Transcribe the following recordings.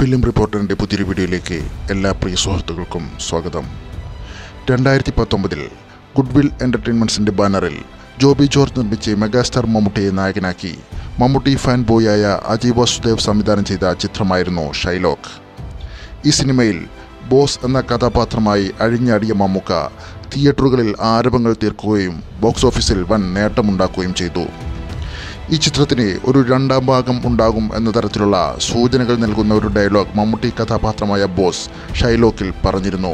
film റിപ്പോർട്ടറിൻ്റെ പുതിയൊരു വീഡിയോയിലേക്ക് എല്ലാ പ്രിയ സുഹൃത്തുക്കൾക്കും സ്വാഗതം രണ്ടായിരത്തി പത്തൊമ്പതിൽ ഗുഡ്വിൽ എൻ്റർടൈൻമെൻറ്റ്സിൻ്റെ ബാനറിൽ ജോബി ജോർജ് നിർമ്മിച്ച് മെഗാസ്റ്റാർ മമ്മൂട്ടിയെ നായകനാക്കി മമ്മൂട്ടി ഫാൻ ബോയായ അജയ് വാസുദേവ് സംവിധാനം ചെയ്ത ചിത്രമായിരുന്നു ഷൈലോക്ക് ഈ സിനിമയിൽ ബോസ് എന്ന കഥാപാത്രമായി അഴിഞ്ഞാടിയ മമ്മൂക്ക തിയേറ്ററുകളിൽ ആരവങ്ങൾ തീർക്കുകയും ബോക്സ് ഓഫീസിൽ വൻ നേട്ടമുണ്ടാക്കുകയും ചെയ്തു ഈ ചിത്രത്തിന് ഒരു രണ്ടാം ഭാഗം ഉണ്ടാകും എന്ന തരത്തിലുള്ള സൂചനകൾ നൽകുന്ന ഒരു ഡയലോഗ് മമ്മൂട്ടി കഥാപാത്രമായ ബോസ് ഷൈലോക്കിൽ പറഞ്ഞിരുന്നു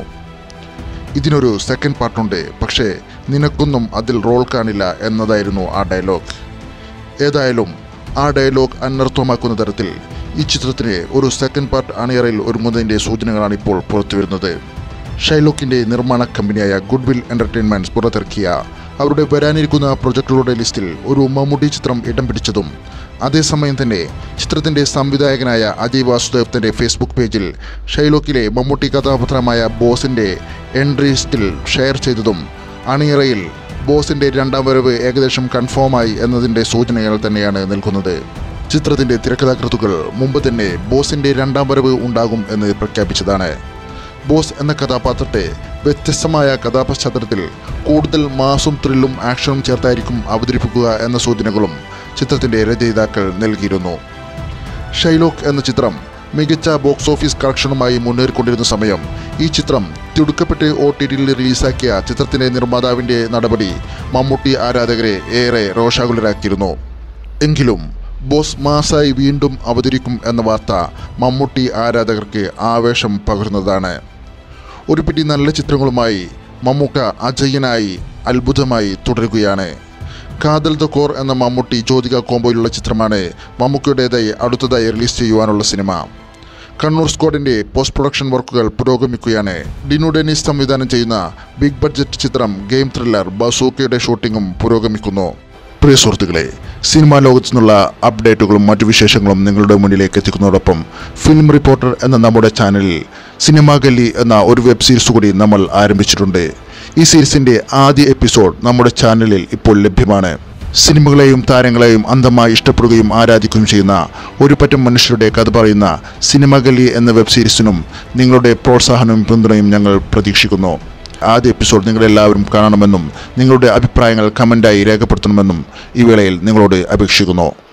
ഇതിനൊരു സെക്കൻഡ് പാർട്ടുണ്ട് പക്ഷേ നിനക്കൊന്നും അതിൽ റോൾ കാണില്ല എന്നതായിരുന്നു ആ ഡയലോഗ് ഏതായാലും ആ ഡയലോഗ് അനർത്ഥമാക്കുന്ന തരത്തിൽ ഈ ചിത്രത്തിന് ഒരു സെക്കൻഡ് പാർട്ട് അണിയറയിൽ ഒരുങ്ങുന്നതിൻ്റെ സൂചനകളാണ് ഇപ്പോൾ പുറത്തുവരുന്നത് ഷൈലോക്കിൻ്റെ നിർമ്മാണ കമ്പനിയായ ഗുഡ്വിൽ എൻ്റർടൈൻമെൻറ്റ്സ് പുറത്തിറക്കിയ അവരുടെ വരാനിരിക്കുന്ന പ്രൊജക്ടുകളുടെ ലിസ്റ്റിൽ ഒരു മമ്മൂട്ടി ചിത്രം ഇടം പിടിച്ചതും അതേസമയം തന്നെ ചിത്രത്തിൻ്റെ സംവിധായകനായ അജയ് വാസുദേവ് തൻ്റെ ഫേസ്ബുക്ക് പേജിൽ ഷൈലോക്കിലെ മമ്മൂട്ടി കഥാപാത്രമായ ബോസിൻ്റെ എൻട്രി സ്റ്റിൽ ഷെയർ ചെയ്തതും അണിയറയിൽ ബോസിൻ്റെ രണ്ടാം വരവ് ഏകദേശം കൺഫേമായി എന്നതിൻ്റെ സൂചനകൾ തന്നെയാണ് നിൽക്കുന്നത് ചിത്രത്തിൻ്റെ തിരക്കഥാകൃത്തുക്കൾ മുമ്പ് തന്നെ ബോസിൻ്റെ രണ്ടാം വരവ് ഉണ്ടാകും എന്ന് പ്രഖ്യാപിച്ചതാണ് ബോസ് എന്ന കഥാപാത്രത്തെ വ്യത്യസ്തമായ കഥാപശ്ചാത്തലത്തിൽ കൂടുതൽ മാസും ത്രില്ലും ആക്ഷനും ചേർത്തായിരിക്കും അവതരിപ്പിക്കുക എന്ന സൂചനകളും ചിത്രത്തിൻ്റെ രചയിതാക്കൾ നൽകിയിരുന്നു ഷൈലോക്ക് എന്ന ചിത്രം മികച്ച ബോക്സ് ഓഫീസ് കളക്ഷനുമായി മുന്നേറിക്കൊണ്ടിരുന്ന സമയം ഈ ചിത്രം തിടുക്കപ്പെട്ട് ഒ ടി ടിയിൽ റിലീസാക്കിയ ചിത്രത്തിൻ്റെ നിർമ്മാതാവിൻ്റെ നടപടി മമ്മൂട്ടി ആരാധകരെ ഏറെ രോഷാകുലരാക്കിയിരുന്നു എങ്കിലും ബോസ് മാസായി വീണ്ടും അവതരിക്കും എന്ന വാർത്ത മമ്മൂട്ടി ആരാധകർക്ക് ആവേശം പകരുന്നതാണ് ഒരു പിടി നല്ല ചിത്രങ്ങളുമായി മമ്മൂക്ക അജയ്യനായി അത്ഭുതമായി തുടരുകയാണ് കാതൽ ദ കോർ എന്ന മമ്മൂട്ടി ജ്യോതിക കോംബോയിലുള്ള ചിത്രമാണ് മമ്മൂക്കയുടേതായി അടുത്തതായി റിലീസ് ചെയ്യുവാനുള്ള സിനിമ കണ്ണൂർ സ്ക്വാഡിൻ്റെ പോസ്റ്റ് പ്രൊഡക്ഷൻ വർക്കുകൾ പുരോഗമിക്കുകയാണ് ഡിനു ഡെനിസ് സംവിധാനം ചെയ്യുന്ന ബിഗ് ബഡ്ജറ്റ് ചിത്രം ഗെയിം ത്രില്ലർ ബസൂക്കയുടെ ഷൂട്ടിങ്ങും പുരോഗമിക്കുന്നു പ്രിയ സുഹൃത്തുക്കളെ സിനിമാ ലോകത്തു നിന്നുള്ള അപ്ഡേറ്റുകളും മറ്റു വിശേഷങ്ങളും നിങ്ങളുടെ മുന്നിലേക്ക് എത്തിക്കുന്നതോടൊപ്പം ഫിലിം റിപ്പോർട്ടർ എന്ന നമ്മുടെ ചാനലിൽ സിനിമാ ഗല്ലി എന്ന ഒരു വെബ് സീരീസ് കൂടി നമ്മൾ ആരംഭിച്ചിട്ടുണ്ട് ഈ സീരീസിൻ്റെ ആദ്യ എപ്പിസോഡ് നമ്മുടെ ചാനലിൽ ഇപ്പോൾ ലഭ്യമാണ് സിനിമകളെയും താരങ്ങളെയും അന്ധമായി ഇഷ്ടപ്പെടുകയും ആരാധിക്കുകയും ചെയ്യുന്ന ഒരു പറ്റം മനുഷ്യരുടെ കഥ പറയുന്ന സിനിമ ഗല്ലി എന്ന വെബ് സീരീസിനും നിങ്ങളുടെ പ്രോത്സാഹനവും പിന്തുണയും ഞങ്ങൾ പ്രതീക്ഷിക്കുന്നു ആദ്യ എപ്പിസോഡ് നിങ്ങളെല്ലാവരും കാണണമെന്നും നിങ്ങളുടെ അഭിപ്രായങ്ങൾ കമൻ്റായി രേഖപ്പെടുത്തണമെന്നും ഈ വേളയിൽ നിങ്ങളോട് അപേക്ഷിക്കുന്നു